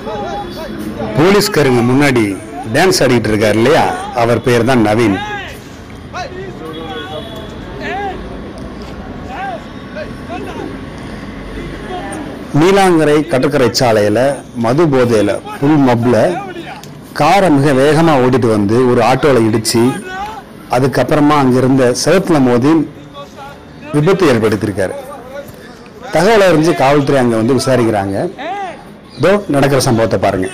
போலீஸ்காரங்க முன்னாடி டான்ஸ் ஆடிட்டு இருக்காரு இல்லையா அவர் பேர் தான் நவீன் நீலாங்கரை கடற்கரை சாலையில் மது போதையில் ஃபுல் மப்பில் காரை மிக வேகமாக ஓட்டிட்டு வந்து ஒரு ஆட்டோவில் இடித்து அதுக்கப்புறமா அங்கிருந்த செவத்தில் மோதி விபத்து ஏற்படுத்தியிருக்காரு தகவல் அறிஞ்சு காவல்துறை அங்கே வந்து விசாரிக்கிறாங்க இதோ நடக்கிற சம்பவத்தை பாருங்க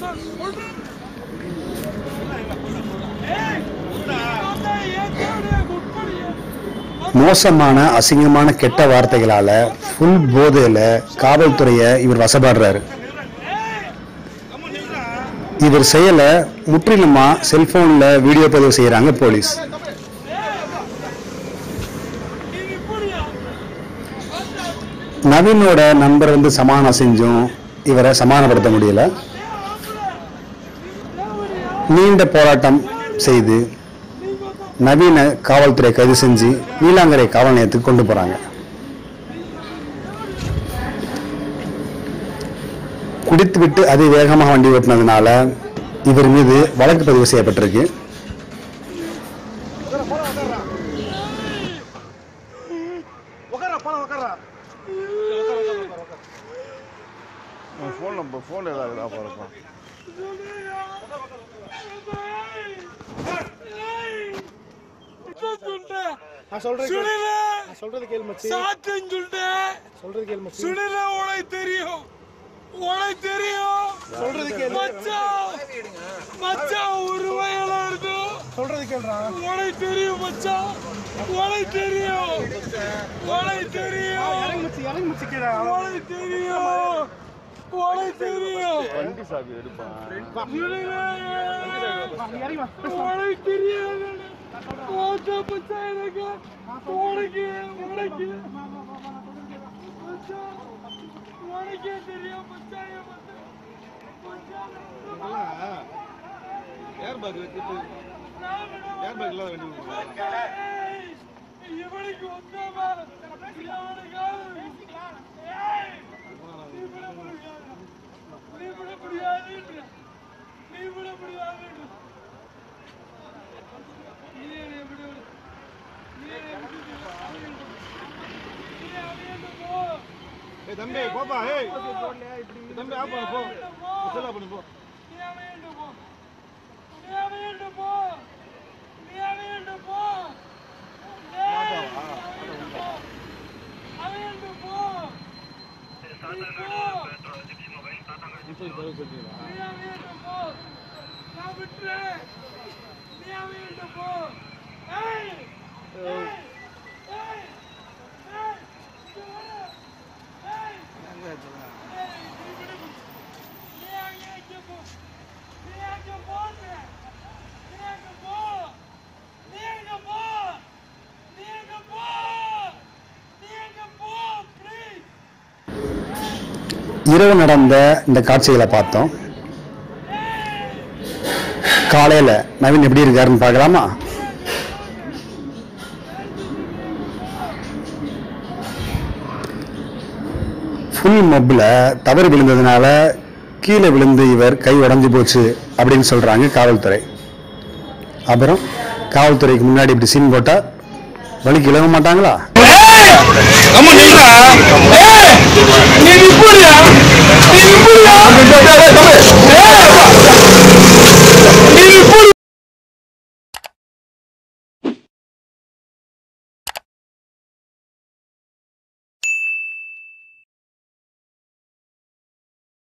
மோசமான அசிங்கமான கெட்ட வார்த்தைகளால ஃபுல் போதையில காவல்துறையை இவர் வசப்பாடுறாரு இவர் செயல முற்றிலுமா செல்போன்ல வீடியோ பதிவு செய்யறாங்க போலீஸ் நவீனோட நண்பர் வந்து சமாதானம் செஞ்சும் இவரை சமாதானப்படுத்த முடியல நீண்ட போராட்டம் செய்து நவீன காவல்துறை கைது செஞ்சு நீலாங்கரை காவல் நிலையத்துக்கு கொண்டு போறாங்க குடித்துவிட்டு அதிவேகமாக வண்டி ஓட்டினதுனால இவர் மீது வழக்கு பதிவு செய்யப்பட்டிருக்கு உக்காரா போலாம் உக்காரா ஃபோன் நம்பர் ஃபோன் ஏதாவது ஆஃப் இருக்கும் நான் சொல்றேன் கேளு. நான் சொல்றது கேளு மச்சி சாத்துன்னு சொல்லிட்டேன் சொல்றது கேளு மச்சி சுனில உனக்கு தெரியும் உனக்கு தெரியும் சொல்றது கேளு மச்சான் மச்சான் ஒரு வயல இருக்கும் சொல்றது கேளுடா உனக்கு தெரியும் மச்சான் உனக்கு தெரியும் உனக்கு தெரியும் இறங்கி மச்சி இறங்கி மச்சி கீழே உனக்கு தெரியும் உனக்கு தெரியும் வண்டி சாவி எடுப்பான் சுனிலே, நீ இறங்கி வா உனக்கு தெரியாது ஓட்ட மச்சான் எனக்கு உனக்கு உனக்கு மச்சான் உனக்கே தெரியும் மச்சான் என் மச்சான். மச்சான் ஏர் பேக் வச்சுட்டு ஏர் பேக் இல்லாத வண்டி ஏய், இவனுக்கு ஒத்தாம இவனுக்காக ஏய், நீ விட முடியாது நீ விட முடியாது நீ விட முடியாது நீ என்னை விடு நீ என்னை விடு நீ அவையண்டு போ ஏய் தம்பி போப்பா ஏய் தம்பி ஆஃப் பண்ணு போ செல்லா பண்ணு போ நீ அவையண்டு போ நீ அவையண்டு போ நீ அவையண்டு போ ஏய், அவையண்டு போ அவையண்டு போ நீ போ நீ அவையண்டு போ நான் விட்டுறேன் நீ அவையண்டு போ ஏய் ஏய் ஏய் ஏய் இங்க வர. ஏய் ஏய், நீ விடு. நீ அங்கே இங்கே போ. நீ அங்கே போன்ற. நீ அங்கே போ. நீ அங்கே போ. நீ அங்கே போ. நீ அங்கே போ, please. இரவு நடந்த இந்த காட்சிகளை பார்த்தோம் காலையில நவீன் எப்படி இருக்காருன்னு பார்க்கலாமா ஃபுல் மப்பில் தவறு விழுந்ததுனால கீழே விழுந்து இவர் கை உடைஞ்சு போச்சு அப்படின்னு சொல்றாங்க காவல்துறை அப்புறம் காவல்துறைக்கு முன்னாடி இப்படி சீன் போட்டா வலிக்கு இழக மாட்டாங்களா அம்மா நில்றா ஏய் நீ நிப்புறியா நீ நிப்புறியா ஏய்